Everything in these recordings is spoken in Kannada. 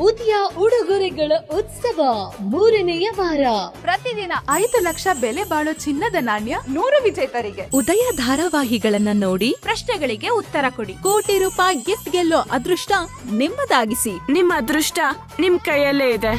ಉದಯ ಉಡುಗೊರೆಗಳ ಉತ್ಸವ ಮೂರನೆಯ ವಾರ ಪ್ರತಿದಿನ ಐದು ಲಕ್ಷ ಬೆಲೆ ಬಾಳೋ ಚಿನ್ನದ ನಾಣ್ಯ ನೂರು ವಿಜೇತರಿಗೆ ಉದಯ ಧಾರಾವಾಹಿಗಳನ್ನ ನೋಡಿ ಪ್ರಶ್ನೆಗಳಿಗೆ ಉತ್ತರ ಕೊಡಿ ಕೋಟಿ ರೂಪಾಯಿ ಗಿಫ್ಟ್ ಗೆಲ್ಲೋ ಅದೃಷ್ಟ ನಿಮ್ಮದಾಗಿಸಿ ನಿಮ್ಮ ಅದೃಷ್ಟ ನಿಮ್ ಕೈಯಲ್ಲೇ ಇದೆ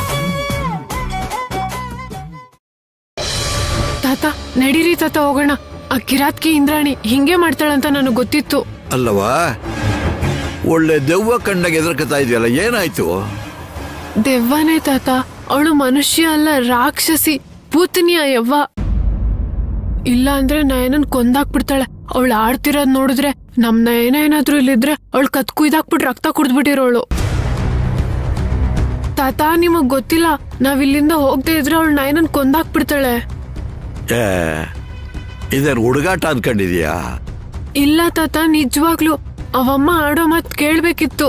ತಾತ ನಡೀರಿ ತಾತ ಹೋಗೋಣ ಆ ಕಿರಾತ್ಕಿ ಇಂದ್ರಾಣಿ ಹಿಂಗೆ ಮಾಡ್ತಾಳಂತ ನನಗೆ ಗೊತ್ತಿತ್ತು ಅಲ್ಲವಾ ಒಳ್ಳೆ ದೆವ್ವ ಕಂಡಾಗ ಎದುರ್ಕತಾ ಇದೆಯಲ್ಲ ಏನಾಯ್ತು ದೆವ್ವನೇ ತಾತ ಅವಳು ಮನುಷ್ಯ ಅಲ್ಲ ರಾಕ್ಷಸಿ ಪೂತನಿಯ ಯವ್ವ ಇಲ್ಲ ಅಂದ್ರೆ ನಯನನ್ ಕೊಂದಾಕ್ಬಿಡ್ತಾಳೆ ಅವಳು ಆಡ್ತಿರೋದ್ ನೋಡಿದ್ರೆ ನಮ್ ನಯನ ಏನಾದ್ರೂ ಇಲ್ಲಿದ್ರೆ ಅವಳು ಕತ್ ಕುಯ್ದಾಕ್ಬಿಟ್ಟು ರಕ್ತ ಕುಡ್ದ್ಬಿಟ್ಟಿರೋಳು ತಾತ ನಿಮಗ್ ಗೊತ್ತಿಲ್ಲ ನಾವ್ ಇಲ್ಲಿಂದ ಹೋಗದೆ ಇದ್ರೆ ಅವಳು ನಯನನ್ ಕೊಂದಾಕ್ಬಿಡ್ತಾಳೆ ಏ ಇದೇನು ಹುಡುಗಾಟ ಅನ್ಕೊಂಡಿದ್ಯಾ ಇಲ್ಲ ತಾತ ನಿಜವಾಗ್ಲು ಅವಮ್ಮ ಆಡೋ ಮಾತ್ ಕೇಳ್ಬೇಕಿತ್ತು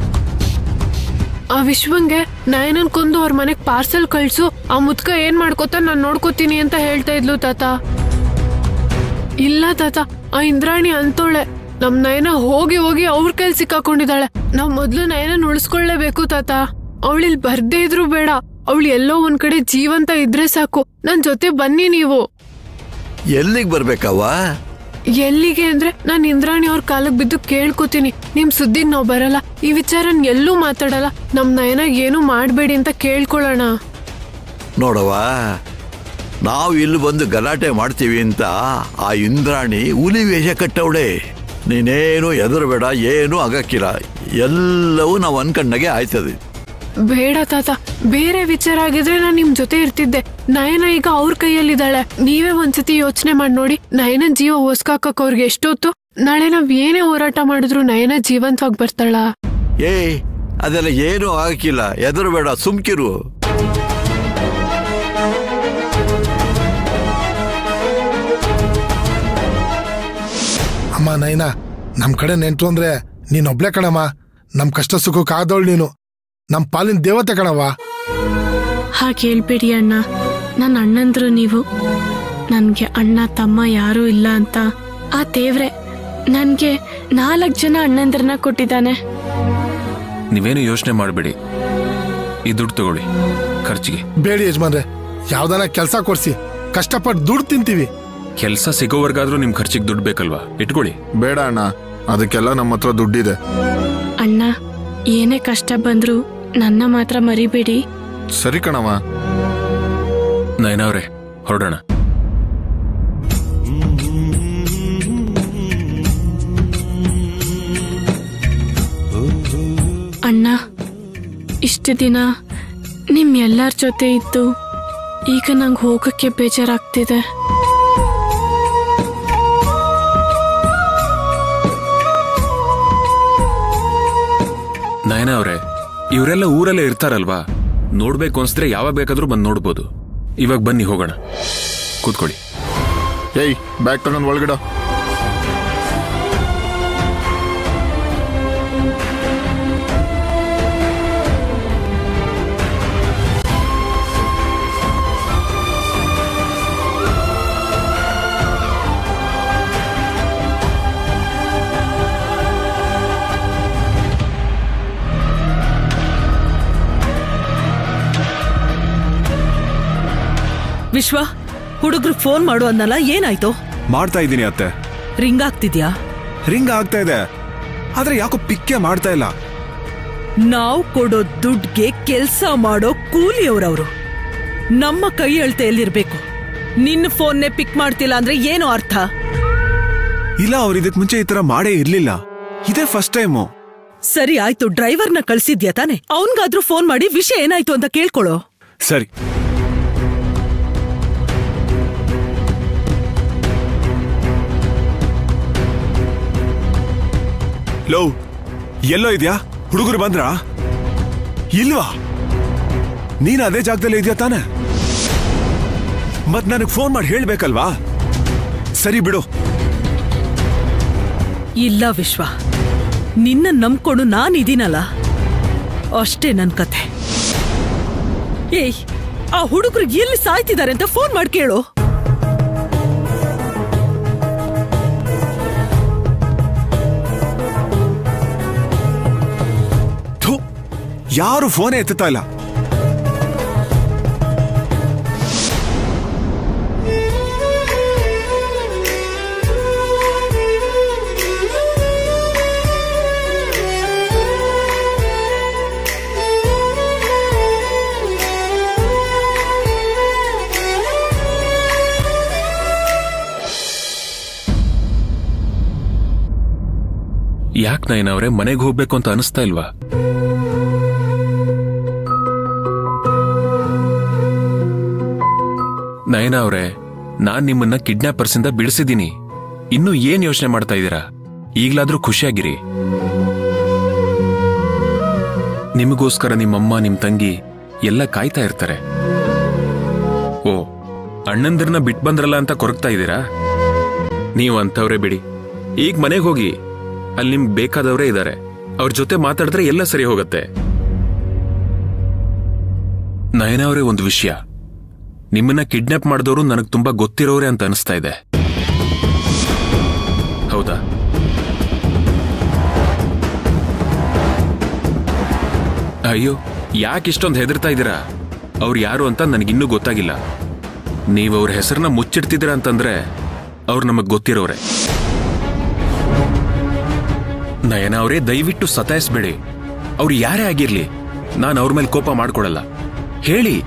ಆ ವಿಶ್ವಂಗೆ ನಯನನ್ ಕೊಂದು ಅವ್ರ ಮನೆಗ್ ಪಾರ್ಸೆಲ್ ಕಳ್ಸು ಆ ಮುದ್ಕ ಏನ್ ಮಾಡ್ಕೋತ ನಾನ್ ನೋಡ್ಕೋತೀನಿ ಅಂತ ಹೇಳ್ತಾ ಇದ್ಲು ತಾತ ಇಲ್ಲ ತಾತ ಆ ಇಂದ್ರಾಣಿ ಅಂತೋಳೆ ನಮ್ ನಯನ ಹೋಗಿ ಹೋಗಿ ಅವ್ರ ಕೈಲಿ ಸಿಕ್ಕಾಕೊಂಡಿದ್ದಾಳೆ ನಾವ್ ಮೊದ್ಲು ನಯನನ್ ಉಳಿಸ್ಕೊಳ್ಳೇಬೇಕು ತಾತ ಅವಳಿಲ್ ಬರ್ದೇ ಇದ್ರು ಬೇಡ ಅವಳು ಎಲ್ಲೋ ಒಂದ್ ಕಡೆ ಜೀವಂತ ಇದ್ರೆ ಸಾಕು ನನ್ ಜೊತೆ ಬನ್ನಿ ನೀವು ಎಲ್ಲಿಗೆ ಬರ್ಬೇಕವ್ವ ಎಲ್ಲಿಗೆ ಅಂದ್ರೆ ನಾನ್ ಇಂದ್ರಾಣಿ ಅವ್ರ ಕಾಲಕ್ ಬಿದ್ದು ಕೇಳ್ಕೊತೀನಿ ನಿಮ್ ಸುದ್ದಿ ನಾವ್ ಬರಲ್ಲ ಈ ವಿಚಾರನ್ ಎಲ್ಲೂ ಮಾತಾಡಲ್ಲ ನಮ್ ನಯನ ಏನು ಮಾಡ್ಬೇಡಿ ಅಂತ ಕೇಳ್ಕೊಳ್ಳೋಣ ನೋಡವ್ವ ನಾವು ಇಲ್ಲಿ ಬಂದು ಗಲಾಟೆ ಮಾಡ್ತೀವಿ ಅಂತ ಆ ಇಂದ್ರಾಣಿ ಹುಲಿ ವೇಷ ಕಟ್ಟವಳೆ ನೀನೇನು ಹೆದರಬೇಡ ಏನೂ ಆಗಕ್ಕಿಲ್ಲ ಎಲ್ಲವೂ ನಾವು ಅನ್ಕಂಡಾಗೆ ಆಯ್ತದೆ ಬೇಡ ತಾತ ಬೇರೆ ವಿಚಾರ ಆಗಿದ್ರೆ ನಾನ್ ನಿಮ್ ಜೊತೆ ಇರ್ತಿದ್ದೆ ನಯನ ಈಗ ಅವ್ರ ಕೈಯಲ್ಲಿದ್ದಾಳೆ ನೀವೇ ಒಂದ್ಸತಿ ಯೋಚನೆ ಮಾಡಿ ನೋಡಿ ನಯನನ್ ಜೀವ ಹೊಸ್ಕಾಕಕ್ ಅವ್ರಿಗೆ ಎಷ್ಟೊತ್ತು ನಾಳೆ ನಾವ್ ಏನೇ ಹೋರಾಟ ಮಾಡಿದ್ರು ನಯನ ಜೀವಂತವಾಗಿ ಬರ್ತಾಳ ಏಯ್ ಅದೆಲ್ಲ ಏನೂ ಆಗಕ್ಕಿಲ್ಲ ಹೆದರಬೇಡ ಸುಮ್ಕಿರು ಅಮ್ಮ ನೈನಾ ನಮ್ ಕಡೆ ನೆಂಟ್ರು ಅಂದ್ರೆ ನೀನೊಬ್ಳೆ ಕಣಮ್ಮ ನಮ್ ಕಷ್ಟ ಸುಖಕ್ಕೆ ಆದವಳು ನೀನು ನಮ್ ಪಾಲಿನ ದೇವತೆ ಕಣವ್ವ ಹಾಗೆ ಹೇಳ್ಬೇಡಿ ಅಣ್ಣ ನನ್ನ ಅಣ್ಣಂದ್ರು ನೀವು ನನ್ಗೆ ಅಣ್ಣ ತಮ್ಮ ಯಾರೂ ಇಲ್ಲ ಅಂತ ಆ ದೇವ್ರೆ ನನ್ಗೆ ನಾಲ್ಕು ಜನ ಅಣ್ಣಂದ್ರನ್ನ ಕೊಟ್ಟಿದ್ದಾನೆ ನೀವೇನು ಯೋಚನೆ ಮಾಡಬೇಡಿ ಈ ದುಡ್ಡು ತಗೊಳ್ಳಿ ಖರ್ಚಿಗೆ ಬೇಡಿ ಯಜಮಾನ್ರೆ ಯಾವ್ದಾನ ಕೆಲ್ಸ ಕೊಡ್ಸಿ ಕಷ್ಟಪಟ್ಟು ದುಡ್ಡು ತಿಂತೀವಿ ಕೆಲಸ ಸಿಗೋವರೆಗಾದ್ರೂ ನಿಮ್ ಖರ್ಚಿಗೆ ದುಡ್ಡು ಬೇಕಲ್ವಾ ಇಟ್ಕೊಳ್ಳಿ ಬೇಡ ಅಣ್ಣ ಅದಕ್ಕೆಲ್ಲ ನಮ್ಮ ಹತ್ರ ದುಡ್ಡಿದೆ ಅಣ್ಣ ಏನೇ ಕಷ್ಟ ಬಂದ್ರು ನನ್ನ ಮಾತ್ರ ಮರಿಬೇಡಿ ಸರಿ ಕಣವ ನಯನವ್ರೆ ಹೊರಡೋಣ ಅಣ್ಣ ಇಷ್ಟು ದಿನ ನಿಮ್ ಎಲ್ಲರ ಜೊತೆ ಇದ್ದು ಈಗ ನಂಗೆ ಹೋಗಕ್ಕೆ ಬೇಜಾರಾಗ್ತಿದೆ ನಯನ ಅವ್ರೆ ಇವರೆಲ್ಲ ಊರಲ್ಲೇ ಇರ್ತಾರಲ್ವಾ ನೋಡ್ಬೇಕು ಅನ್ಸಿದ್ರೆ ಯಾವಾಗ ಬೇಕಾದ್ರೂ ಬಂದು ನೋಡ್ಬೋದು ಇವಾಗ ಬನ್ನಿ ಹೋಗೋಣ ಕೂತ್ಕೊಳ್ಳಿ ಏಯ್ ಬ್ಯಾಗ್ ತಗೊಂಡ್ ಒಳಗಡೆ ವಿಶ್ವ ಹುಡುಗ್ರು ಫೋನ್ ಮಾಡು ಅನ್ನಲ್ಲ ಏನಾಯ್ತು ಮಾಡ್ತಾ ಇದ್ದೀನಿ ಅತ್ತೆ ರಿಂಗ್ ಆಗ್ತಿದ್ಯಾ ರಿಂಗ್ ಆಗ್ತಾ ಇದೆ ಆದ್ರೆ ಯಾಕೋ ಪಿಕ್ಕೆ ಮಾಡ್ತಾ ಇಲ್ಲ ನಾವು ಕೊಡೋ ದುಡ್ಗೆ ಕೆಲ್ಸ ಮಾಡೋ ಕೂಲಿಯವ್ರವ್ರು ನಮ್ಮ ಕೈ ಎಳ್ತೆಯಲ್ಲಿರ್ಬೇಕು ನಿನ್ನ ಫೋನ್ನೇ ಪಿಕ್ ಮಾಡ್ತಿಲ್ಲ ಅಂದ್ರೆ ಏನು ಅರ್ಥ ಇಲ್ಲ ಅವ್ರು ಇದಕ್ ಮುಂಚೆ ಈ ತರ ಮಾಡೇ ಇರ್ಲಿಲ್ಲ ಇದೇ ಫಸ್ಟ್ ಟೈಮು ಸರಿ ಆಯ್ತು ಡ್ರೈವರ್ನ ಕಳ್ಸಿದ್ಯಾ ತಾನೆ ಅವನ್ಗಾದ್ರೂ ಫೋನ್ ಮಾಡಿ ವಿಷಯ ಏನಾಯ್ತು ಅಂತ ಕೇಳ್ಕೊಳ್ಳೋ ಸರಿ ಲೋ ಎಲ್ಲೋ ಇದ್ಯಾ ಹುಡುಗರು ಬಂದ್ರಾ ಇಲ್ವಾ ನೀನ್ ಅದೇ ಜಾಗದಲ್ಲಿ ಇದೆಯಾ ತಾನೆ ಮತ್ ನನಗ್ ಫೋನ್ ಮಾಡಿ ಹೇಳ್ಬೇಕಲ್ವಾ ಸರಿ ಬಿಡು ಇಲ್ಲ ವಿಶ್ವ ನಿನ್ನ ನಂಬ್ಕೊಂಡು ನಾನಿದ್ದೀನಲ್ಲ ಅಷ್ಟೇ ನನ್ ಕತೆ ಏಯ್ ಆ ಹುಡುಗರು ಎಲ್ಲಿ ಸಾಯ್ತಿದ್ದಾರೆ ಅಂತ ಫೋನ್ ಮಾಡಿ ಕೇಳು ಯಾರು ಫೋನೇ ಎತ್ತುತ್ತಾ ಇಲ್ಲ ಯಾಕೆ ನಯನ ಅವರೇ ಮನೆಗೆ ಹೋಗ್ಬೇಕು ಅಂತ ಅನಿಸ್ತಾ ಇಲ್ವಾ ನಯನ ಅವರೇ ನಾನ್ ನಿಮ್ಮನ್ನ ಕಿಡ್ನಾಪರ್ಸ್ ಇಂದ ಬಿಡಿಸಿದ್ದೀನಿ ಇನ್ನು ಏನ್ ಯೋಚನೆ ಮಾಡ್ತಾ ಇದ್ದೀರಾ ಈಗ್ಲಾದ್ರೂ ಖುಷಿಯಾಗಿರಿ ನಿಮಗೋಸ್ಕರ ನಿಮ್ಮಮ್ಮ ನಿಮ್ ತಂಗಿ ಎಲ್ಲ ಕಾಯ್ತಾ ಇರ್ತಾರೆ ಓ ಅಣ್ಣಂದಿರನ್ನ ಬಿಟ್ ಬಂದ್ರಲ್ಲ ಅಂತ ಕೊರಗ್ತಾ ಇದ್ದೀರಾ ನೀವು ಅಂತವ್ರೆ ಬಿಡಿ ಈಗ ಮನೆಗೆ ಹೋಗಿ ಅಲ್ಲಿ ನಿಮ್ಗೆ ಬೇಕಾದವರೇ ಇದ್ದಾರೆ ಅವ್ರ ಜೊತೆ ಮಾತಾಡಿದ್ರೆ ಎಲ್ಲ ಸರಿ ಹೋಗತ್ತೆ ನಯನ ಅವರೇ ಒಂದು ವಿಷಯ ನಿಮ್ಮನ್ನ ಕಿಡ್ನಾಪ್ ಮಾಡಿದವರು ನನಗೆ ತುಂಬಾ ಗೊತ್ತಿರೋರೆ ಅಂತ ಅನಿಸ್ತಾ ಇದೆ ಹೌದಾ ಅಯ್ಯೋ ಯಾಕೆ ಇಷ್ಟೊಂದು ಹೆದರ್ತಾ ಇದ್ದೀರಾ ಅವ್ರು ಯಾರು ಅಂತ ನನಗಿನ್ನೂ ಗೊತ್ತಾಗಿಲ್ಲ ನೀವು ಅವ್ರ ಹೆಸರನ್ನ ಮುಚ್ಚಿಡ್ತಿದ್ದೀರಾ ಅಂತಂದ್ರೆ ಅವ್ರು ನಮಗ್ ಗೊತ್ತಿರೋರೆ ನಯನ ಅವರೇ ದಯವಿಟ್ಟು ಸತಾಯಿಸ್ಬೇಡಿ ಅವ್ರು ಯಾರೇ ಆಗಿರ್ಲಿ ನಾನು ಅವ್ರ ಮೇಲೆ ಕೋಪ ಮಾಡ್ಕೊಡಲ್ಲ ಹೇಳಿ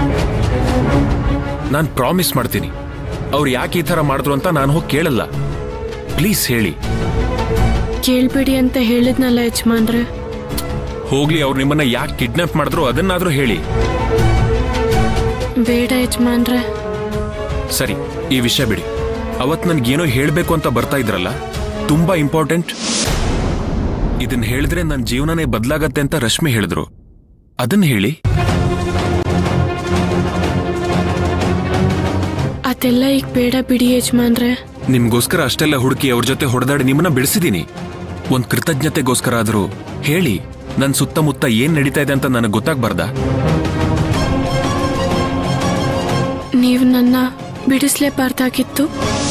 ನಾನು ಪ್ರಾಮಿಸ್ ಮಾಡ್ತೀನಿ ಅವ್ರು ಯಾಕೆ ಈ ಥರ ಮಾಡಿದ್ರು ಅಂತ ನಾನು ಹೋಗಿ ಕೇಳಲ್ಲ ಪ್ಲೀಸ್ ಹೇಳಿ ಕೇಳ್ಬೇಡಿ ಅಂತ ಹೇಳಿದ್ನಲ್ಲ ಯಜಮಾನ್ರೆ ಹೋಗ್ಲಿ ಅವ್ರು ನಿಮ್ಮನ್ನ ಯಾಕೆ ಕಿಡ್ನಾಪ್ ಮಾಡಿದ್ರು ಅದನ್ನಾದ್ರೂ ಹೇಳಿ ಬೇಡ ಯಜಮಾನ್ರೆ ಸರಿ ಈ ವಿಷಯ ಬಿಡಿ ಅವತ್ ನನ್ಗೇನೋ ಹೇಳ್ಬೇಕು ಅಂತ ಬರ್ತಾ ಇದ್ರಲ್ಲ ತುಂಬಾ ಇಂಪಾರ್ಟೆಂಟ್ ಇದನ್ನ ಹೇಳಿದ್ರೆ ನನ್ನ ಜೀವನನೇ ಬದಲಾಗತ್ತೆ ಅಂತ ರಶ್ಮಿ ಹೇಳಿದ್ರು ಅದನ್ನ ಹೇಳಿ ಅದೆಲ್ಲ ಈಗ ಬೇಡ ಬಿಡಿ ಯಜಮಾನ್ರೆ ನಿಮ್ಗೋಸ್ಕರ ಅಷ್ಟೆಲ್ಲ ಹುಡುಕಿ ಅವ್ರ ಜೊತೆ ಹೊಡೆದಾಡಿ ನಿಮ್ಮನ್ನ ಬಿಡಿಸಿದೀನಿ ಒಂದ್ ಕೃತಜ್ಞತೆಗೋಸ್ಕರ ಆದ್ರೂ ಹೇಳಿ ನನ್ ಸುತ್ತಮುತ್ತ ಏನ್ ನಡೀತಾ ಇದೆ ಅಂತ ನನಗೆ ಗೊತ್ತಾಗ್ಬಾರ್ದಾ ನೀವು ನನ್ನ ಬಿಡಿಸ್ಲೇಬಾರ್ದಾಗಿತ್ತು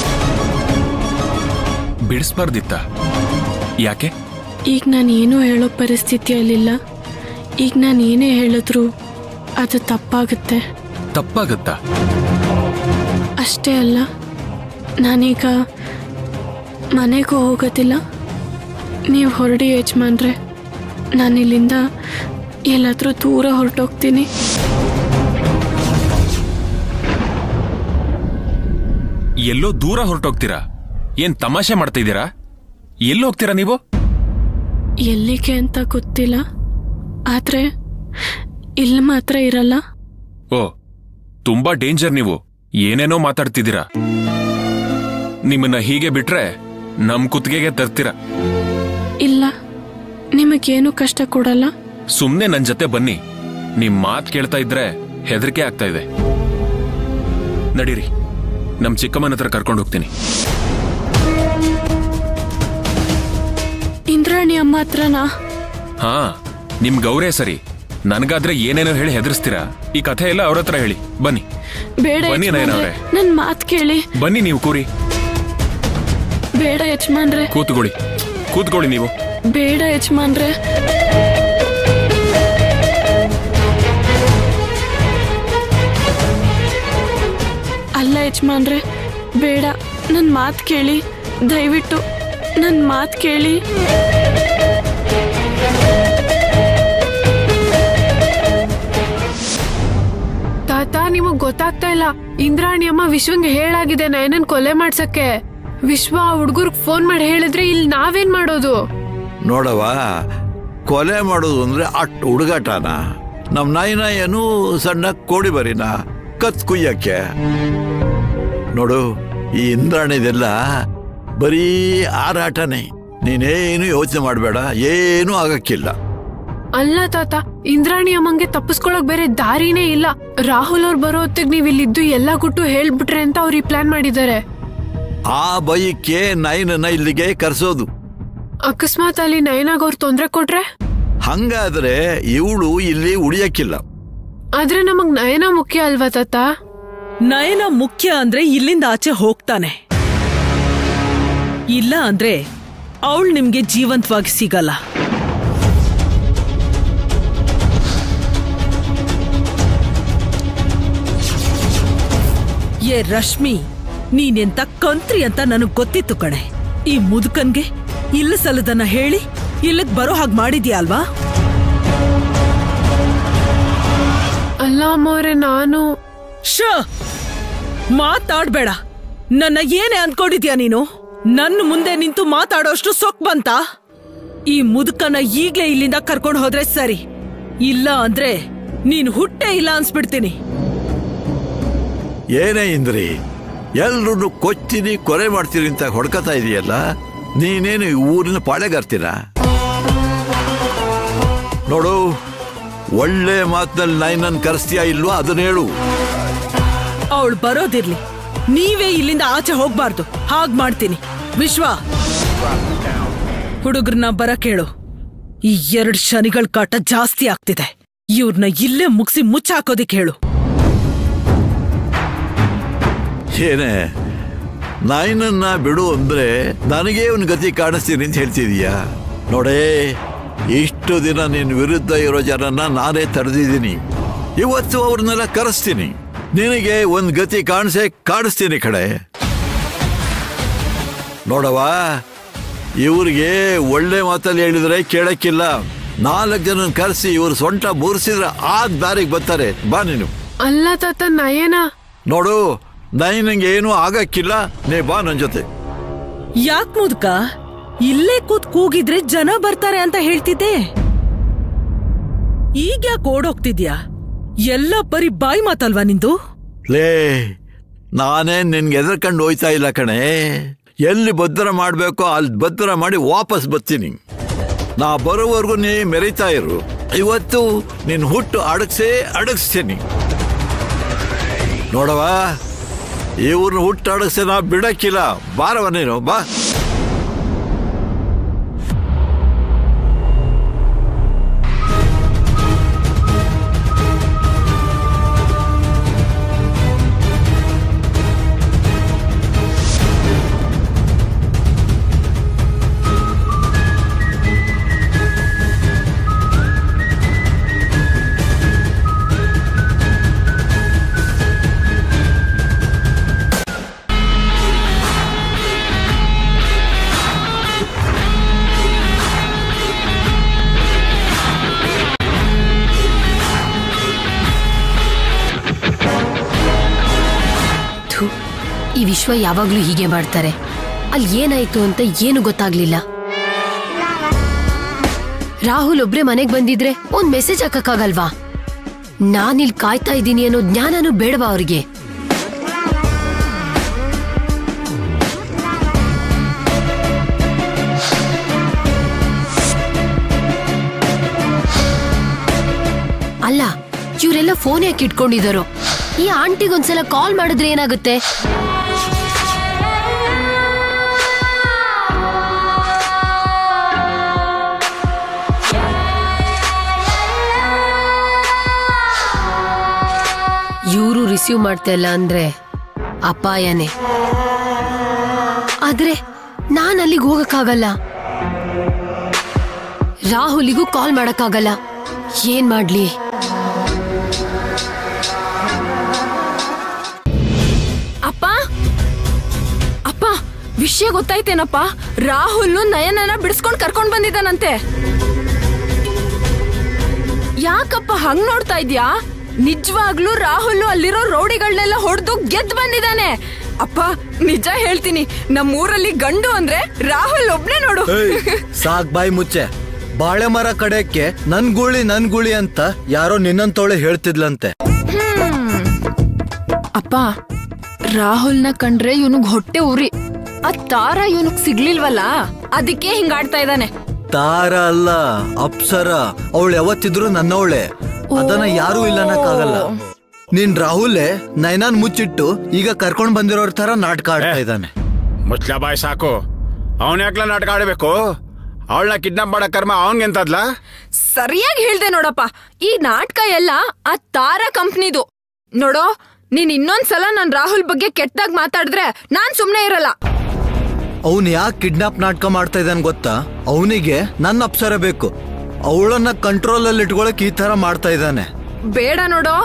ಬಿಡಿಸ್ಬಾರ್ದಿತ್ತ ಯಾಕೆ ಈಗ ನಾನು ಏನೂ ಹೇಳೋ ಪರಿಸ್ಥಿತಿಯಲ್ಲಿಲ್ಲ ಈಗ ನಾನು ಏನೇ ಹೇಳಿದ್ರು ಅದು ತಪ್ಪಾಗುತ್ತೆ ತಪ್ಪಾಗತ್ತಾ ಅಷ್ಟೇ ಅಲ್ಲ ನಾನೀಗ ಮನೆಗೂ ಹೋಗೋದಿಲ್ಲ ನೀವು ಹೊರಡಿ ಯಜಮಾನ್ರೆ ನಾನಿಲ್ಲಿಂದ ಎಲ್ಲಾದ್ರೂ ದೂರ ಹೊರಟೋಗ್ತೀನಿ ಎಲ್ಲೋ ದೂರ ಹೊರಟೋಗ್ತೀರಾ ಏನ್ ತಮಾಷೆ ಮಾಡ್ತಾ ಇದ್ದೀರಾ ಎಲ್ಲಿ ಹೋಗ್ತೀರಾ ನೀವು ಎಲ್ಲಿಗೆ ಅಂತ ಗೊತ್ತಿಲ್ಲ ಆದ್ರೆ ಇಲ್ಲಿ ಮಾತ್ರ ಇರಲ್ಲ ಓ ತುಂಬಾ ಡೇಂಜರ್ ನೀವು ಏನೇನೋ ಮಾತಾಡ್ತಿದ್ದೀರಾ ನಿಮ್ಮನ್ನ ಹೀಗೆ ಬಿಟ್ರೆ ನಮ್ ಕುತ್ತಿಗೆಗೆ ತರ್ತೀರಾ ಇಲ್ಲ ನಿಮಗೇನು ಕಷ್ಟ ಕೊಡಲ್ಲ ಸುಮ್ನೆ ನನ್ ಜೊತೆ ಬನ್ನಿ ನಿಮ್ ಮಾತ್ ಕೇಳ್ತಾ ಇದ್ರೆ ಹೆದರಿಕೆ ಆಗ್ತಾ ಇದೆ ನಡೀರಿ ನಮ್ ಚಿಕ್ಕಮ್ಮನ ಹತ್ರ ಕರ್ಕೊಂಡು ಹೋಗ್ತೀನಿ ಇಂದ್ರಾಣಿ ಅಮ್ಮ ಹತ್ರನಾ ಹಾ ನಿಮ್ ಗೌರೇ ಸರಿ ನನ್ಗಾದ್ರೆ ಏನೇನೋ ಹೇಳಿ ಹೆದರ್ಸ್ತೀರಾ ಈ ಕಥೆ ಎಲ್ಲ ಅವ್ರ ಹತ್ರ ಹೇಳಿ ಬನ್ನಿ ಬೇಡ ಬನ್ನಿ ನಯನ ಅವ್ರೆ ನನ್ ಮಾತ್ ಕೇಳಿ ಬನ್ನಿ ನೀವು ಕೂರಿ ಬೇಡ ಯಜಮಾನ್ರೆ ಕೂತ್ಕೊಳ್ಳಿ ಕೂತ್ಕೊಳ್ಳಿ ನೀವು ಬೇಡ ಯಜಮಾನ್ರೆ ಅಲ್ಲ ಯಜಮಾನ್ರೆ ಬೇಡ ನನ್ ಮಾತ್ ಕೇಳಿ ದಯವಿಟ್ಟು ನನ್ ಮಾತ್ ಕೇಳಿ ತಾತ ನಿಮಗ್ ಗೊತ್ತಾಗ್ತಾ ಇಲ್ಲ ಇಂದ್ರಾಣಿ ಅಮ್ಮ ವಿಶ್ವಂಗೆ ಹೇಳಾಗಿದೆ ನಯನನ್ ಕೊಲೆ ಮಾಡ್ಸಕ್ಕೆ ವಿಶ್ವ ಆ ಹುಡ್ಗರ್ಗ್ ಫೋನ್ ಮಾಡಿ ಹೇಳಿದ್ರೆ ಇಲ್ಲಿ ನಾವೇನ್ ಮಾಡೋದು ನೋಡವ ಕೊಲೆ ಮಾಡೋದು ಅಂದ್ರೆ ಅಟ್ ಹುಡುಗಾಟನ ನಮ್ ನಾಯಿನ ಏನು ಸಣ್ಣ ಕೋಡಿ ಬರಿನ ಕತ್ ಕುಯ್ಯಕ್ಕೆ ನೋಡು ಈ ಇಂದ್ರಾಣಿದೆಲ್ಲ ಬರೀ ಆರಾಟನೇ ನೀನೇನು ಯೋಚನೆ ಮಾಡಬೇಡ ಏನೂ ಆಗಕ್ಕಿಲ್ಲ ಅಲ್ಲ ತಾತ ಇಂದ್ರಾಣಿ ಅಮ್ಮಂಗೆ ತಪ್ಪಿಸ್ಕೊಳಕ್ ಬೇರೆ ದಾರಿನೇ ಇಲ್ಲ ರಾಹುಲ್ ಅವ್ರು ಬರೋ ಹೊತ್ತಿಗೆ ನೀವ್ ಇಲ್ಲಿದ್ದು ಎಲ್ಲಾ ಗುಟ್ಟು ಹೇಳ್ಬಿಟ್ರೆ ಅಂತ ಅವ್ರು ಈ ಪ್ಲಾನ್ ಮಾಡಿದ್ದಾರೆ ಆ ಬೈಕ್ಕೆ ನೈನನ್ನ ಇಲ್ಲಿಗೆ ಕರ್ಸೋದು ಅಕಸ್ಮಾತ್ ಅಲ್ಲಿ ನಯನಾಗ್ ಅವ್ರು ತೊಂದ್ರೆ ಕೊಟ್ರೆ ಹಂಗಾದ್ರೆ ಇವಳು ಇಲ್ಲಿ ಉಳಿಯಕ್ಕಿಲ್ಲ ಆದ್ರೆ ನಮಗ್ ನಯನ ಮುಖ್ಯ ಅಲ್ವಾ ತಾತ ನಯನ ಮುಖ್ಯ ಅಂದ್ರೆ ಇಲ್ಲಿಂದ ಆಚೆ ಹೋಗ್ತಾನೆ ಇಲ್ಲ ಅಂದ್ರೆ ಅವಳು ನಿಮ್ಗೆ ಜೀವಂತವಾಗಿ ಸಿಗಲ್ಲ ರಶ್ಮಿ ನೀನೆಂತ ಕಂತ್ರಿ ಅಂತ ನನಗ್ ಗೊತ್ತಿತ್ತು ಕಣೆ ಈ ಮುದುಕನ್ಗೆ ಇಲ್ಲ ಸಲದನ್ನ ಹೇಳಿ ಇಲ್ಲಿಗ್ ಬರೋ ಹಾಗೆ ಮಾಡಿದ್ಯಾ ಅಲ್ವಾ ಅಲ್ಲ ಅಮ್ಮವ್ರೆ ನಾನು ಶ ಮಾತಾಡ್ಬೇಡ ನನ್ನ ಏನೇ ಅನ್ಕೊಂಡಿದ್ಯಾ ನೀನು ನನ್ನ ಮುಂದೆ ನಿಂತು ಮಾತಾಡೋಷ್ಟು ಸೊಕ್ ಬಂತ ಈ ಮುದುಕನ ಈಗ್ಲೇ ಇಲ್ಲಿಂದ ಕರ್ಕೊಂಡು ಹೋದ್ರೆ ಸರಿ ಇಲ್ಲ ಅಂದ್ರೆ ನೀನ್ ಹುಟ್ಟೆ ಇಲ್ಲ ಅನ್ಸ್ಬಿಡ್ತೀನಿ ಏನೇ ಇಂದ್ರಿ ಎಲ್ರೂ ಕೊಚ್ಚಿನಿ ಕೊರೆ ಮಾಡ್ತೀರಿ ಅಂತ ಹೊಡ್ಕತಾ ಇದೆಯಲ್ಲ ನೀನೇನು ಈ ಊರಿನ ಪಾಳೆಗಾರ್ತೀರ ನೋಡು ಒಳ್ಳೆ ಮಾತಿನಲ್ಲಿ ನೈನನ್ ಕರೆಸ್ತೀಯಾ ಇಲ್ವಾ ಅದನ್ನ ಹೇಳು ಅವಳು ಬರೋದಿರ್ಲಿ ನೀವೇ ಇಲ್ಲಿಂದ ಆಚೆ ಹೋಗ್ಬಾರ್ದು ಹಾಗ್ ಮಾಡ್ತೀನಿ ವಿಶ್ವ ಹುಡುಗರನ್ನ ಬರ ಕೇಳು ಈ ಎರಡ್ ಶನಿಗಳ ಕಾಟ ಜಾಸ್ತಿ ಆಗ್ತಿದೆ ಇವ್ರನ್ನ ಇಲ್ಲೇ ಮುಗಿಸಿ ಮುಚ್ಚಾಕೋದಿಕ್ ಹೇಳು ಏನೇ ನಾಯಿನನ್ನ ಬಿಡು ಅಂದ್ರೆ ನನಗೇ ಒಂದು ಗತಿ ಕಾಣಿಸ್ತೀನಿ ಅಂತ ಹೇಳ್ತಿದೀಯಾ ನೋಡೇ ಇಷ್ಟು ದಿನ ನಿನ್ನ ವಿರುದ್ಧ ಇರೋ ಜನನ ನಾನೇ ತಡೆದಿದ್ದೀನಿ ಇವತ್ತು ಅವ್ರನ್ನೆಲ್ಲ ಕರೆಸ್ತೀನಿ ನಿನಗೆ ಒಂದು ಗತಿ ಕಾಣಿಸೇ ಕಾಣಿಸ್ತೀನಿ ಕಡೆ ನೋಡವಾ ಇವ್ರಿಗೆ ಒಳ್ಳೆ ಮಾತಲ್ಲಿ ಹೇಳಿದ್ರೆ ಕೇಳಕ್ಕಿಲ್ಲ ನಾಲ್ಕು ಜನ ಕರೆಸಿ ಇವ್ರ ಸೊಂಟ ಮೂರಿಸಿದ್ರೆ ಆ ದಾರಿಗೆ ಬರ್ತಾರೆ ಬಾ ನೀನು ಅಲ್ಲ ತಾತ ನಯನ ನೋಡು ನೈನಂಗೆ ಏನೂ ಆಗಕ್ಕಿಲ್ಲ ನೀ ಬಾ ನನ್ನ ಜೊತೆ ಯಾಕ್ ಮುದ್ಕ ಇಲ್ಲೇ ಕೂತ್ ಕೂಗಿದ್ರೆ ಜನ ಬರ್ತಾರೆ ಅಂತ ಹೇಳ್ತಿದ್ದೆ ಈಗ ಯಾಕೆ ಓಡೋಗ್ತಿದ್ಯಾ ಎಲ್ಲ ಬರೀ ಬಾಯಿ ಮಾತಲ್ವಾ ನಿಂದು ಲೇ ನಾನೇ ನಿನ್ಗೆ ಎದರ್ಕಂಡು ಹೋಯ್ತಾ ಇಲ್ಲ ಕಣೆ ಎಲ್ಲಿ ಭದ್ರ ಮಾಡಬೇಕೋ ಅಲ್ಲಿ ಭದ್ರ ಮಾಡಿ ವಾಪಸ್ ಬರ್ತೀನಿ ನಾ ಬರೋವರೆಗೂ ನೀ ಮೆರೀತಾ ಇರು ಇವತ್ತು ನಿನ್ ಹುಟ್ಟು ಅಡಗ್ಸೇ ಅಡಗಿಸ್ತೀನಿ ನೋಡವ ಇವ್ರನ್ನ ಹುಟ್ಟು ಅಡಗ್ಸೆ ನಾ ಬಿಡಕ್ಕಿಲ್ಲ ಬಾರವ ನೀನು ಬಾ ಥು, ಈ ವಿಶ್ವ ಯಾವಾಗ್ಲೂ ಹೀಗೆ ಮಾಡ್ತಾರೆ ಅಲ್ಲಿ ಏನಾಯ್ತು ಅಂತ ಏನು ಗೊತ್ತಾಗ್ಲಿಲ್ಲ ರಾಹುಲ್ ಒಬ್ರೆ ಮನೆಗ್ ಬಂದಿದ್ರೆ ಒಂದ್ ಮೆಸೇಜ್ ಹಾಕಕ್ಕಾಗಲ್ವಾ ನಾನಿಲ್ ಕಾಯ್ತಾ ಇದ್ದೀನಿ ಅನ್ನೋ ಜ್ಞಾನನೂ ಬೇಡವಾ ಅವ್ರಿಗೆ ಅಲ್ಲ ಇವರೆಲ್ಲ ಫೋನ್ ಯಾಕೆ ಇಟ್ಕೊಂಡಿದಾರೋ ಈ ಆಂಟಿಗೊಂದ್ಸಲ ಕಾಲ್ ಮಾಡಿದ್ರೆ ಏನಾಗುತ್ತೆ ಇವರು ರಿಸೀವ್ ಮಾಡ್ತಾ ಇಲ್ಲ ಅಂದ್ರೆ ಅಪಾಯನೇ ಆದ್ರೆ ನಾನ್ ಅಲ್ಲಿಗೆ ಹೋಗಕ್ಕಾಗಲ್ಲ ರಾಹುಲಿಗೂ ಕಾಲ್ ಮಾಡಕ್ಕಾಗಲ್ಲ ಏನ್ ಮಾಡ್ಲಿ ಅಪ್ಪ ಅಪ್ಪ ವಿಷಯ ಗೊತ್ತಾಯ್ತೇನಪ್ಪ ರಾಹುಲ್ ನಯನನ ಬಿಡಿಸ್ಕೊಂಡ್ ಕರ್ಕೊಂಡ್ ಬಂದಿದ್ದಾನಂತೆ ಯಾಕಪ್ಪ ಹಂಗ್ ನೋಡ್ತಾ ಇದ್ಯಾ ನಿಜವಾಗ್ಲೂ ರಾಹುಲ್ ಅಲ್ಲಿರೋ ರೌಡಿಗಳನ್ನೆಲ್ಲ ಹೊಡೆದು ಗೆದ್ದು ಬಂದಿದ್ದಾನೆ ಅಪ್ಪ ನಿಜ ಹೇಳ್ತೀನಿ ನಮ್ಮೂರಲ್ಲಿ ಗಂಡು ಅಂದ್ರೆ ರಾಹುಲ್ ಒಬ್ನೇ ನೋಡು ಸಾಕ್ ಬಾಯಿ ಮುಚ್ಚೆ ಬಾಳೆ ಮರ ಕಡೆಕ್ಕೆ ನನ್ ಗೂಳಿ ನನ್ ಗೂಳಿ ಅಂತ ಯಾರೋ ನಿನ್ನಂತೋಳೆ ಹೇಳ್ತಿದ್ಲಂತೆ ಅಪ್ಪ ರಾಹುಲ್ನ ಕಂಡ್ರೆ ಇವನಿಗ್ ಹೊಟ್ಟೆ ಉರಿ ಆ ತಾರ ಇವನಿಗ್ ಸಿಗ್ಲಿಲ್ವಲ್ಲ ಅದಕ್ಕೆ ಹಿಂಗಾಡ್ತಾ ಇದ್ದಾನೆ ತಾರ ಅಲ್ಲ ಅಪ್ಸರ ಅವಳು ಯಾವತ್ತಿದ್ರು ನನ್ನವಳೆ ಅದನ್ನ ಯಾರೂ ಇಲ್ಲ ಅನ್ನಕ್ಕಾಗಲ್ಲ ನೀನ್ ರಾಹುಲೇ ನೈನಾನ್ ಮುಚ್ಚಿಟ್ಟು ಈಗ ಕರ್ಕೊಂಡ್ ಬಂದಿರೋರ್ ತರ ನಾಟಕ ಆಡ್ತಾ ಇದ್ದಾನೆ ಮುಚ್ಲ ಬಾಯ್ ಸಾಕು ಅವನ ಯಾಕ್ಲ ನಾಟಕ ಆಡಬೇಕು ಅವಳನ್ನ ಕಿಡ್ನಾಪ್ ಮಾಡೋ ಕರ್ಮ ಅವನ್ಗೆಂತದ್ಲ ಸರಿಯಾಗಿ ಹೇಳ್ದೆ ನೋಡಪ್ಪ ಈ ನಾಟಕ ಎಲ್ಲ ಆ ತಾರ ಕಂಪ್ನಿದು ನೋಡೋ ನೀನ್ ಇನ್ನೊಂದ್ಸಲ ನನ್ ರಾಹುಲ್ ಬಗ್ಗೆ ಕೆಟ್ಟದಾಗ ಮಾತಾಡಿದ್ರೆ ನಾನ್ ಸುಮ್ನೆ ಇರಲ್ಲ ಅವನ್ ಯಾಕೆ ಕಿಡ್ನಾಪ್ ನಾಟಕ ಮಾಡ್ತಾ ಇದ್ದಾನೆ ಗೊತ್ತಾ ಅವನಿಗೆ ನನ್ನ ಅಪ್ಸರ ಬೇಕು ಅವಳನ್ನ ಕಂಟ್ರೋಲ್ ಅಲ್ಲಿ ಇಟ್ಕೊಳಕ್ ಈ ತರ ಮಾಡ್ತಾ ಇದ್ದಾನೆ ಬೇಡ ನೋಡೋ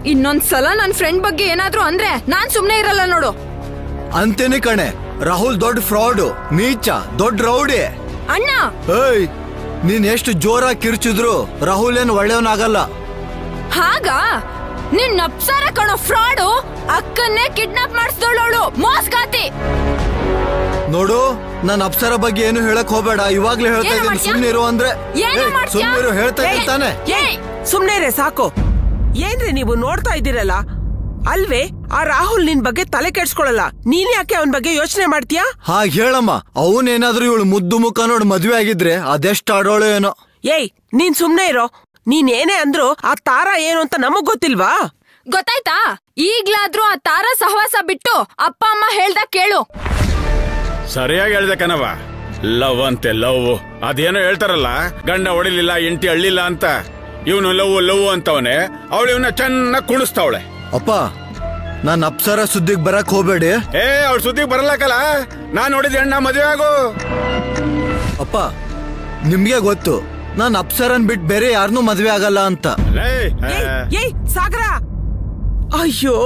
ಇನ್ನೊಂದ್ ಸಲ ನನ್ ಫ್ರೆಂಡ್ ಬಗ್ಗೆ ಏನಾದ್ರೂ ಅಂದ್ರೆ ನಾನ್ ಸುಮ್ನೆ ಇರಲ್ಲ ನೋಡು ಅಂತೇನೆ ಕಣೆ ರಾಹುಲ್ ದೊಡ್ಡ ಫ್ರಾಡು ನೀಚ ದೊಡ್ಡ ರೌಡಿ ಅಣ್ಣ ಏಯ್ ನೀನ್ ಎಷ್ಟು ಜೋರಾಗಿ ಕಿರ್ಚಿದ್ರು ರಾಹುಲ್ ಏನ್ ಒಳ್ಳೆಯವನಾಗಲ್ಲ ಹಾಗ ನಿನ್ ಅಪ್ಸಾರ ಕಣೋ ಫ್ರಾಡು ಅಕ್ಕನ್ನೇ ಕಿಡ್ನಾಪ್ ಮಾಡಿಸ್ದೋಳವಳು ಮೋಸ್ಗಾತಿ ನೋಡು ನಾನ್ ಅಪ್ಸರ ಬಗ್ಗೆ ಏನು ಹೇಳಕ್ ಹೋಗ್ಬೇಡ ಇವಾಗ್ಲೇ ಹೇಳ್ತಾ ಏನು ಇದ್ದೀನಿ ಮಾಡ್ತ್ಯಾ? ಸುಮ್ನಿರು ಅಂದ್ರೆ ಏನು ಏಯ್, ಮಾಡ್ತ್ಯಾ? ಸುಮ್ನಿರು ಹೇಳ್ತಾ ಇದ್ದೀನಿ ತಾನೆ ಸುಮ್ನೆ ರೇ ಸಾಕು ಏನ್ರಿ ನೀವು ನೋಡ್ತಾ ಇದ್ದೀರಲ್ಲ ಅಲ್ವೇ ಆ ರಾಹುಲ್ ನಿನ್ ಬಗ್ಗೆ ತಲೆ ಕೆಡ್ಸ್ಕೊಳಲ್ಲ ನೀನ್ ಯಾಕೆ ಅವನ್ ಬಗ್ಗೆ ಯೋಚನೆ ಮಾಡ್ತೀಯಾ ಹಾಗೆ ಹೇಳಮ್ಮ ಅವನೇನಾದ್ರೂ ಇವಳು ಮುದ್ದು ಮುಖ ನೋಡಿ ಮದ್ವೆ ಆಗಿದ್ರೆ ಅದೆಷ್ಟು ಆಡೋಳು ಏನೋ ಏಯ್ ನೀನ್ ಸುಮ್ನೆ ಇರೋ ನೀನ್ ಏನೇ ಅಂದ್ರು ಆ ತಾರ ಏನು ಅಂತ ನಮಗ್ ಗೊತ್ತಿಲ್ವಾ ಗೊತ್ತಾಯ್ತಾ ಈಗ್ಲಾದ್ರೂ ಆ ತಾರ ಸಹವಾಸ ಬಿಟ್ಟು ಅಪ್ಪ ಅಮ್ಮ ಹೇಳ್ದ ಕೇಳು ಸರಿಯಾಗಿ ಹೇಳ್ದೆ ಕಣವ ಲವ್ ಅಂತೆ ಲವ್ ಅದೇನೋ ಹೇಳ್ತಾರಲ್ಲ ಗಂಡ ಹೊಡಿಲಿಲ್ಲ ಎಂಟಿ ಅಳ್ಳಿಲ್ಲ ಅಂತ ಇವನು ಲವ್ ಲವ್ ಅಂತವನೆ ಅವಳು ಇವನ್ನ ಚೆನ್ನಾಗಿ ಕುಣಿಸ್ತಾವಳೆ ಅಪ್ಪ ನಾನ್ ಅಪ್ಸರ ಸುದ್ದಿಗ್ ಬರಕ್ ಹೋಗ್ಬೇಡಿ ಏ ಅವ್ಳ ಸುದ್ದಿಗೆ ಬರಲ್ಲಕಲ್ಲ ನಾನ್ ನೋಡಿದ ಹೆಣ್ಣ ಮದುವೆ ಆಗು ಅಪ್ಪ ನಿಮ್ಗೆ ಗೊತ್ತು ನಾನ್ ಅಪ್ಸರನ್ ಬಿಟ್ ಬೇರೆ ಯಾರನ್ನೂ ಮದ್ವೆ ಆಗಲ್ಲ ಅಂತ ಏಯ್ ಸಾಗರ ಅಯ್ಯೋ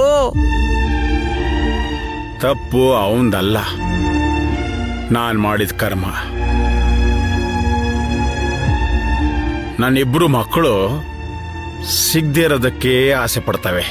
ತಪ್ಪು ಅವಂದಲ್ಲ ನಾನ್ ಮಾಡಿದ ಕರ್ಮ ನನ್ನಿಬ್ರು ಮಕ್ಕಳು ಸಿಗದೇ ಇರೋದಕ್ಕೆ ಆಸೆ ಪಡ್ತವೆ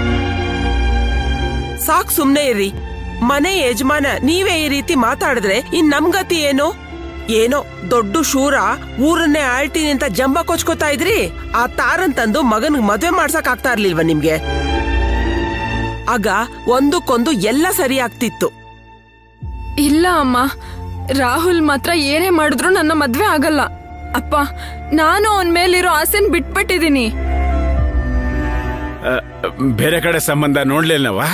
ಸಾಕ್ ಸುಮ್ನೆ ಇರ್ರಿ ಮನೆ ಯಜಮಾನ ನೀವೇ ಈ ರೀತಿ ಮಾತಾಡಿದ್ರೆ ಇನ್ ನಮ್ ಗತಿ ಏನು ಏನೋ ದೊಡ್ಡ ಶೂರ ಊರನ್ನೇ ಆಳ್ತೀನಿ ಅಂತ ಜಂಬ ಕೊಚ್ಕೋತಾ ಇದ್ರಿ ಆ ತಾರನ್ ತಂದು ಮಗನ್ ಮದ್ವೆ ಮಾಡ್ಸಕ್ ಆಗ್ತಾ ಇರ್ಲಿಲ್ವಾ ನಿಮ್ಗೆ ಆಗ ಒಂದಕ್ಕೊಂದು ಎಲ್ಲ ಸರಿ ಆಗ್ತಿತ್ತು ಇಲ್ಲ ಅಮ್ಮ ರಾಹುಲ್ ಮಾತ್ರ ಏನೇ ಮಾಡಿದ್ರು ನನ್ನ ಮದ್ವೆ ಆಗಲ್ಲ ಅಪ್ಪ ನಾನು ಅವನ್ ಮೇಲಿರೋ ಆಸೆನ್ ಬಿಟ್ಬಿಟ್ಟಿದೀನಿ ಆ, ಬೇರೆ ಕಡೆ ಸಂಬಂಧ ನೋಡ್ಲಿಲ್ಲವಾ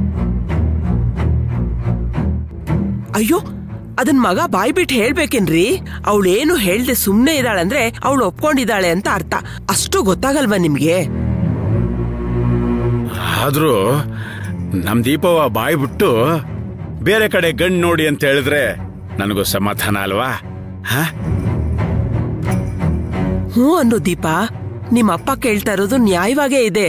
ಅಯ್ಯೋ ಅದನ್ ಮಗ ಬಾಯ್ ಬಿಟ್ಟು ಹೇಳ್ಬೇಕೇನ್ರಿ ಅವಳೇನು ಹೇಳ್ದೆ ಸುಮ್ನೆ ಇದ್ದಾಳಂದ್ರೆ ಅವಳು ಒಪ್ಕೊಂಡಿದ್ದಾಳೆ ಅಂತ ಅರ್ಥ ಅಷ್ಟು ಗೊತ್ತಾಗಲ್ವಾ ನಿಮ್ಗೆ ಆದ್ರೂ ನಮ್ ದೀಪವ ಬಾಯ್ ಬಿಟ್ಟು ಬೇರೆ ಕಡೆ ಗಂಡ್ ನೋಡಿ ಅಂತ ಹೇಳಿದ್ರೆ ನನಗೂ ಸಮಾಧಾನ ಅಲ್ವಾ ಹ ಹ್ಞೂ ಅನ್ನೋ ದೀಪ ನಿಮ್ಮ ಅಪ್ಪ ಕೇಳ್ತಾ ಇರೋದು ನ್ಯಾಯವಾಗೇ ಇದೆ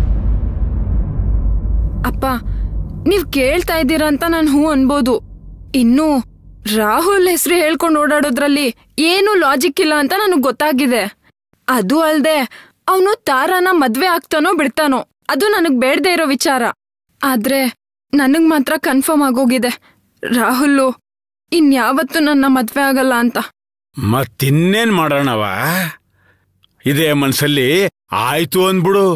ಅಪ್ಪ ನೀವ್ ಕೇಳ್ತಾ ಇದ್ದೀರಾ ಅಂತ ನಾನು ಹೂ ಅನ್ಬೋದು ಇನ್ನು ರಾಹುಲ್ ಹೆಸರು ಹೇಳ್ಕೊಂಡು ಓಡಾಡೋದ್ರಲ್ಲಿ ಏನು ಲಾಜಿಕ್ ಇಲ್ಲ ಅಂತ ನನಗ್ ಗೊತ್ತಾಗಿದೆ ಅದು ಅಲ್ದೆ ಅವನು ತಾರಾನ ಮದ್ವೆ ಆಗ್ತಾನೋ ಬಿಡ್ತಾನೋ ಅದು ನನಗ್ ಬೇಡದೆ ಇರೋ ವಿಚಾರ ಆದ್ರೆ ನನಗ್ ಮಾತ್ರ ಕನ್ಫರ್ಮ್ ಆಗೋಗಿದೆ ರಾಹುಲ್ಲು ಇನ್ಯಾವತ್ತೂ ನನ್ನ ಮದ್ವೆ ಆಗಲ್ಲ ಅಂತ ಮತ್ತಿನ್ನೇನ್ ಮಾಡೋಣವ ಇದೇ ಮನ್ಸಲ್ಲಿ ಆಯ್ತು ಅಂದ್ಬಿಡು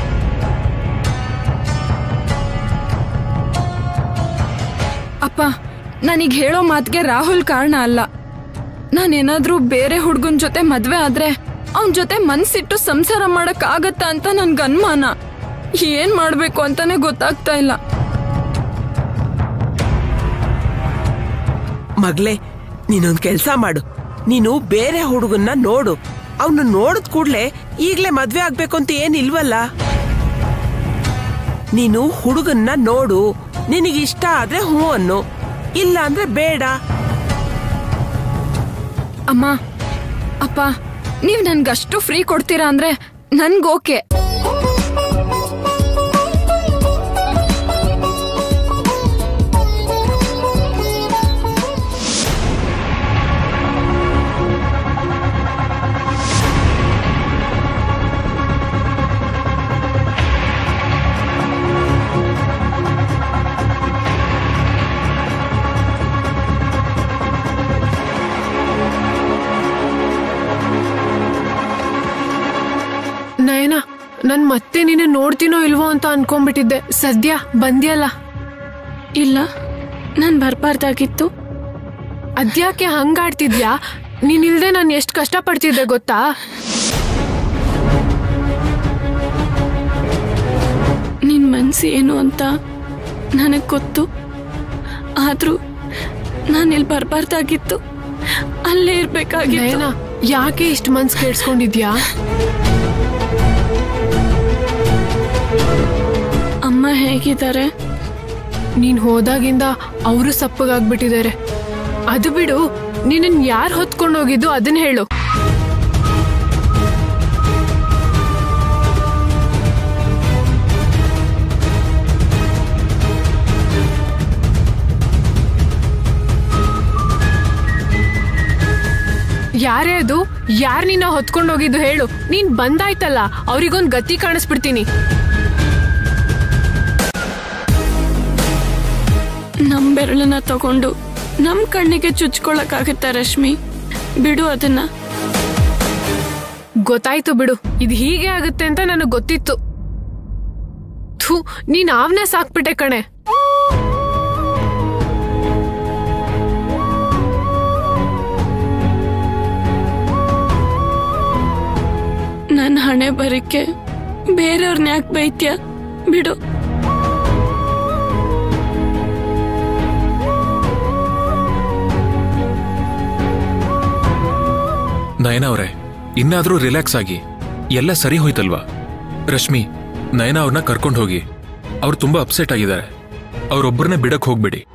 ಅಪ್ಪ ನನಗ್ ಹೇಳೋ ಮಾತ್ಗೆ ರಾಹುಲ್ ಕಾರಣ ಅಲ್ಲ ನಾನೇನಾದ್ರೂ ಬೇರೆ ಹುಡ್ಗನ್ ಜೊತೆ ಮದ್ವೆ ಆದ್ರೆ ಅವನ್ ಜೊತೆ ಮನ್ಸಿಟ್ಟು ಸಂಸಾರ ಮಾಡಕ್ ಆಗತ್ತಾ ಅಂತ ನನ್ಗೆ ಅನುಮಾನ ಏನ್ ಮಾಡ್ಬೇಕು ಅಂತಾನೆ ಗೊತ್ತಾಗ್ತಾ ಇಲ್ಲ ಮಗ್ಲೆ ನೀನೊಂದ್ ಕೆಲ್ಸ ಮಾಡು ನೀನು ಬೇರೆ ಹುಡುಗನ್ನ ನೋಡು ಅವನು ನೋಡಿದ ಕೂಡ್ಲೆ ಈಗ್ಲೇ ಮದ್ವೆ ಆಗ್ಬೇಕು ಅಂತ ಏನಿಲ್ವಲ್ಲ ನೀನು ಹುಡುಗನ್ನ ನೋಡು ನಿನಗಿಷ್ಟ ಆದ್ರೆ ಹ್ಞೂ ಅನ್ನು ಇಲ್ಲ ಅಂದ್ರೆ ಬೇಡ ಅಮ್ಮ ಅಪ್ಪ ನೀವ್ ನನ್ಗಷ್ಟು ಫ್ರೀ ಕೊಡ್ತೀರಾ ಅಂದ್ರೆ ನನ್ಗೋಕೆ ನಯನ ನನ್ ಮತ್ತೆ ನೀನು ನೋಡ್ತೀನೋ ಇಲ್ವೋ ಅಂತ ಅನ್ಕೊಂಡ್ಬಿಟ್ಟಿದ್ದೆ ಸದ್ಯ ಬಂದ್ಯಲ್ಲ ಇಲ್ಲ ನಾನ್ ಬರ್ಬಾರ್ದಾಗಿತ್ತು ಅದ್ಯಾಕೆ ಹಂಗಾಡ್ತಿದ್ಯಾ ನೀನಿಲ್ದೆ ನಾನು ಎಷ್ಟು ಕಷ್ಟಪಡ್ತಿದ್ದೆ ಗೊತ್ತಾ ನಿನ್ ಮನ್ಸು ಏನು ಅಂತ ನನಗ್ ಗೊತ್ತು ಆದ್ರೂ ನಾನು ಇಲ್ಲಿ ಬರ್ಬಾರ್ದಾಗಿತ್ತು ಅಲ್ಲೇ ಇರ್ಬೇಕಾಗಿತ್ತು ನಯನ ಯಾಕೆ ಇಷ್ಟು ಮನ್ಸ್ ಕೇಳಿಸ್ಕೊಂಡಿದ್ಯಾ ಅಮ್ಮ ಹೇಗಿದ್ದಾರೆ ನೀನ್ ಹೋದಾಗಿಂದ ಅವರು ಸಪ್ಪಗಾಗ್ಬಿಟ್ಟಿದ್ದಾರೆ ಅದು ಬಿಡು ನಿನ್ನ ಯಾರು ಹೊತ್ಕೊಂಡು ಹೋಗಿದ್ದು ಅದನ್ನ ಹೇಳು ಯಾರೇ ಅದು ಯಾರ್ ನಿನ್ನ ಹೊತ್ಕೊಂಡು ಹೋಗಿದ್ದು ಹೇಳು ನೀನ್ ಬಂದಾಯ್ತಲ್ಲ ಅವ್ರಿಗೊಂದ್ ಗತಿ ಕಾಣಿಸ್ಬಿಡ್ತೀನಿ ನಮ್ ಬೆರಳನ್ನ ತಗೊಂಡು ನಮ್ ಕಣ್ಣಿಗೆ ಚುಚ್ಕೊಳಕ್ಕಾಗತ್ತಾ ರಶ್ಮಿ ಬಿಡು ಅದನ್ನ ಗೊತ್ತಾಯ್ತು ಬಿಡು ಇದು ಹೀಗೆ ಆಗುತ್ತೆ ಅಂತ ನನಗ್ ಗೊತ್ತಿತ್ತು ಥೂ ನೀನ್ ಆವ್ನೆ ಸಾಕ್ಬಿಟ್ಟೆ ಕಣೆ ನನ್ ಹಣೆ ಬರಕ್ಕೆ ಬೇರೆಯವ್ರನ್ನ ಯಾಕೆ ಬೈತ್ಯ ಬಿಡು ನಯನ ಅವ್ರೆ ಇನ್ನಾದ್ರೂ ರಿಲ್ಯಾಕ್ಸ್ ಆಗಿ ಎಲ್ಲ ಸರಿ ಹೋಯ್ತಲ್ವಾ ರಶ್ಮಿ ನಯನ ಅವ್ರನ್ನ ಕರ್ಕೊಂಡು ಹೋಗಿ ಅವ್ರು ತುಂಬಾ ಅಪ್ಸೆಟ್ ಆಗಿದ್ದಾರೆ ಅವ್ರೊಬ್ಬರನ್ನ ಬಿಡಕ್ ಹೋಗ್ಬೇಡಿ